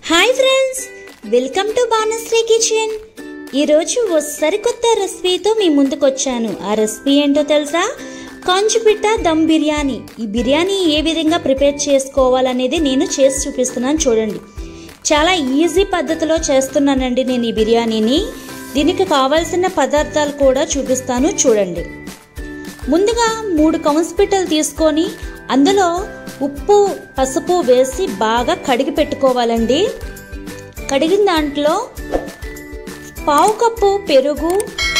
hi friends welcome to Banasri kitchen ఈరోజు ఓ సరికొత్త రెసిపీతో మీ ముందుకు వచ్చాను ఆ రెసిపీ ఏంటో తెలుసా కాంచుపిట్ట దమ్ బిర్యానీ ఈ బిర్యానీ ఏ విధంగా ప్రిపేర్ చేసుకోవాలనేది నేను చేసి చూపిస్తున్నాను చూడండి చాలా ఈజీ పద్ధతిలో చేస్తున్నానండి నేను ఈ బిర్యానీని దీనికి కావాల్సిన పదార్థాలు కూడా చూపిస్తాను చూడండి ముందుగా మూడు కౌన్స్పిటలు తీసుకొని అందులో ఉప్పు పసుపు వేసి బాగా కడిగి పెట్టుకోవాలండి కడిగిన దాంట్లో పావు కప్పు పెరుగు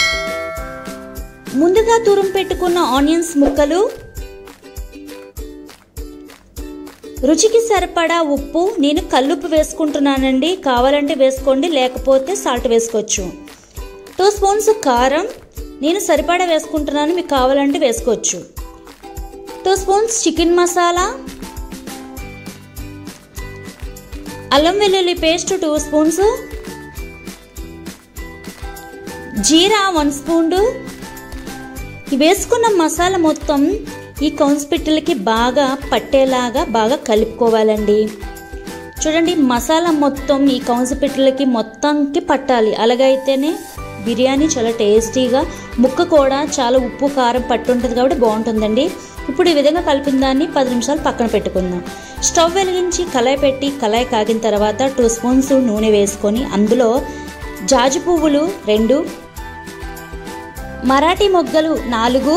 ముందుగా తురుం పెట్టుకున్న ఆనియన్స్ ముక్కలు రుచికి సరిపడా ఉప్పు నేను కల్లుప్పు వేసుకుంటున్నానండి కావాలంటే వేసుకోండి లేకపోతే సాల్ట్ వేసుకోవచ్చు టూ స్పూన్స్ కారం నేను సరిపడా వేసుకుంటున్నాను మీకు కావాలంటే వేసుకోవచ్చు టూ స్పూన్స్ చికెన్ మసాలా అల్లం వెల్లుల్లి పేస్ట్ టూ స్పూన్స్ జీరా వన్ స్పూన్ వేసుకున్న మసాలా మొత్తం ఈ కౌన్స్పిట్టలకి బాగా పట్టేలాగా బాగా కలుపుకోవాలండి చూడండి మసాలా మొత్తం ఈ కౌన్స్పిట్టలకి మొత్తంకి పట్టాలి అలాగైతేనే బిర్యానీ చాలా టేస్టీగా ముక్క కూడా చాలా ఉప్పు కారం పట్టుంటుంది కాబట్టి బాగుంటుందండి ఇప్పుడు ఈ విధంగా కలిపిన దాన్ని పది నిమిషాలు పక్కన పెట్టుకుందాం స్టవ్ వెలిగించి కళాయి పెట్టి కళాయి కాగిన తర్వాత టూ స్పూన్స్ నూనె వేసుకొని అందులో జాజి పువ్వులు రెండు మరాఠీ మొగ్గలు నాలుగు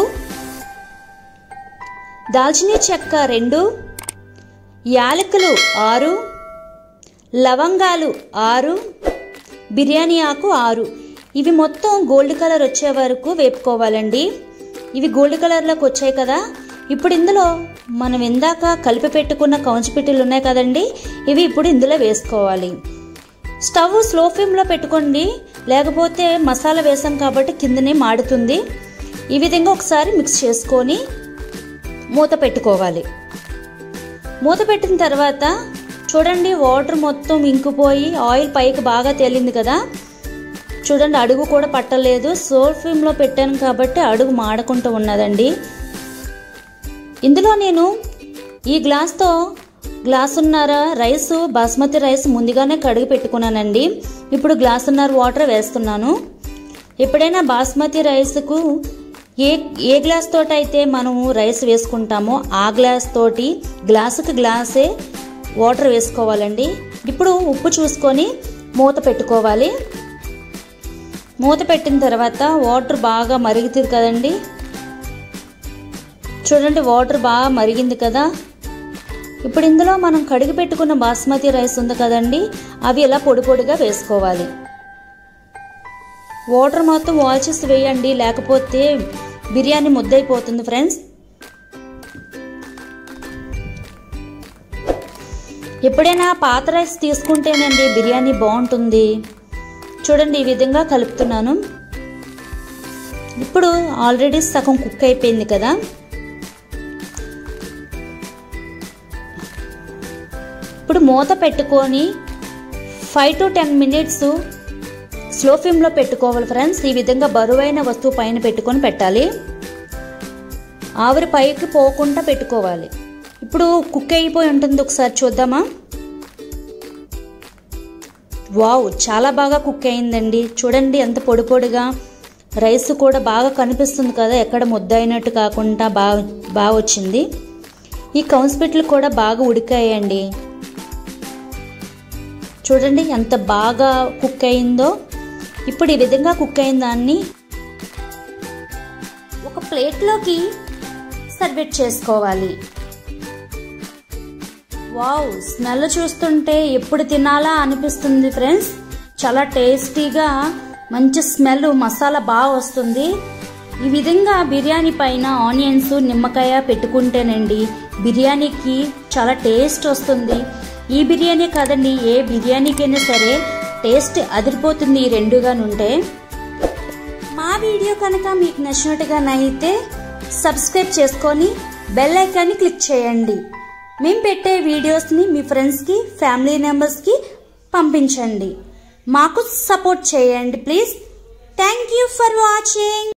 దాల్చిన చెక్క రెండు యాలకులు ఆరు లవంగాలు ఆరు బిర్యానీ ఆకు ఆరు ఇవి మొత్తం గోల్డ్ కలర్ వచ్చే వరకు వేపుకోవాలండి ఇవి గోల్డ్ కలర్లోకి వచ్చాయి కదా ఇప్పుడు ఇందులో మనం ఇందాక కలిపి పెట్టుకున్న కౌంచిపిట్టలు ఉన్నాయి కదండి ఇవి ఇప్పుడు ఇందులో వేసుకోవాలి స్టవ్ స్లో ఫ్లేమ్లో పెట్టుకోండి లేకపోతే మసాలా వేసాం కాబట్టి కిందనే మాడుతుంది ఈ విధంగా ఒకసారి మిక్స్ చేసుకొని మూత పెట్టుకోవాలి మూత పెట్టిన తర్వాత చూడండి వాటర్ మొత్తం ఇంకిపోయి ఆయిల్ పైకి బాగా తేలింది కదా చూడండి అడుగు కూడా పట్టలేదు సోల్ ఫ్లేమ్లో పెట్టాను కాబట్టి అడుగు మాడకుండా ఉన్నదండి ఇందులో నేను ఈ గ్లాస్తో గ్లాసున్నర రైస్ బాస్మతి రైస్ ముందుగానే కడిగి పెట్టుకున్నానండి ఇప్పుడు గ్లాసున్నర వాటర్ వేస్తున్నాను ఎప్పుడైనా బాస్మతి రైస్కు ఏ ఏ గ్లాస్ తోటి అయితే మనము రైస్ వేసుకుంటామో ఆ గ్లాస్ తోటి గ్లాసుకి గ్లాసే వాటర్ వేసుకోవాలండి ఇప్పుడు ఉప్పు చూసుకొని మూత పెట్టుకోవాలి మూత పెట్టిన తర్వాత వాటర్ బాగా మరుగుతుంది కదండి చూడండి వాటర్ బాగా మరిగింది కదా ఇప్పుడు ఇందులో మనం కడిగి పెట్టుకున్న బాస్మతి రైస్ ఉంది కదండి అవి ఇలా పొడి పొడిగా వేసుకోవాలి వాటర్ మొత్తం వాల్చెస్ వేయండి లేకపోతే బిర్యానీ ముద్దైపోతుంది ఫ్రెండ్స్ ఎప్పుడైనా పాత రైస్ తీసుకుంటేనండి బిర్యానీ బాగుంటుంది చూడండి ఈ విధంగా కలుపుతున్నాను ఇప్పుడు ఆల్రెడీ సగం కుక్ అయిపోయింది కదా ఇప్పుడు మూత పెట్టుకొని five to ten minutes slow ఫ్లేమ్లో పెట్టుకోవాలి ఫ్రెండ్స్ ఈ విధంగా బరువైన వస్తువు పైన పెట్టుకొని పెట్టాలి ఆవిరి పైకి పోకుండా పెట్టుకోవాలి ఇప్పుడు కుక్ అయిపోయి ఉంటుంది ఒకసారి చూద్దామా వావ్ చాలా బాగా కుక్ అయిందండి చూడండి ఎంత పొడి పొడిగా రైస్ కూడా బాగా కనిపిస్తుంది కదా ఎక్కడ ముద్ద అయినట్టు కాకుండా బాగా బాగా వచ్చింది ఈ కౌన్స్పిట్లు కూడా బాగా ఉడికాయండి చూడండి ఎంత బాగా కుక్ అయిందో ఇప్పుడు ఈ విధంగా కుక్ అయిన దాన్ని ఒక ప్లేట్లోకి సర్వేట్ చేసుకోవాలి వావ్ స్మెల్ చూస్తుంటే ఎప్పుడు తినాలా అనిపిస్తుంది ఫ్రెండ్స్ చాలా టేస్టీగా మంచి స్మెల్ మసాలా బాగా వస్తుంది ఈ విధంగా బిర్యానీ పైన ఆనియన్స్ నిమ్మకాయ పెట్టుకుంటేనండి బిర్యానీకి చాలా టేస్ట్ వస్తుంది ఈ బిర్యానీ కాదండి ఏ బిర్యానీకైనా సరే టేస్ట్ అదిరిపోతుంది ఈ రెండుగానుంటే మా వీడియో కనుక మీకు నచ్చినట్టుగా నైతే సబ్స్క్రైబ్ చేసుకొని బెల్ ఐకాన్ని క్లిక్ చేయండి మేము పెట్టే వీడియోస్ని మీ ఫ్రెండ్స్కి ఫ్యామిలీ మెంబర్స్కి పంపించండి మాకు సపోర్ట్ చేయండి please thank you for watching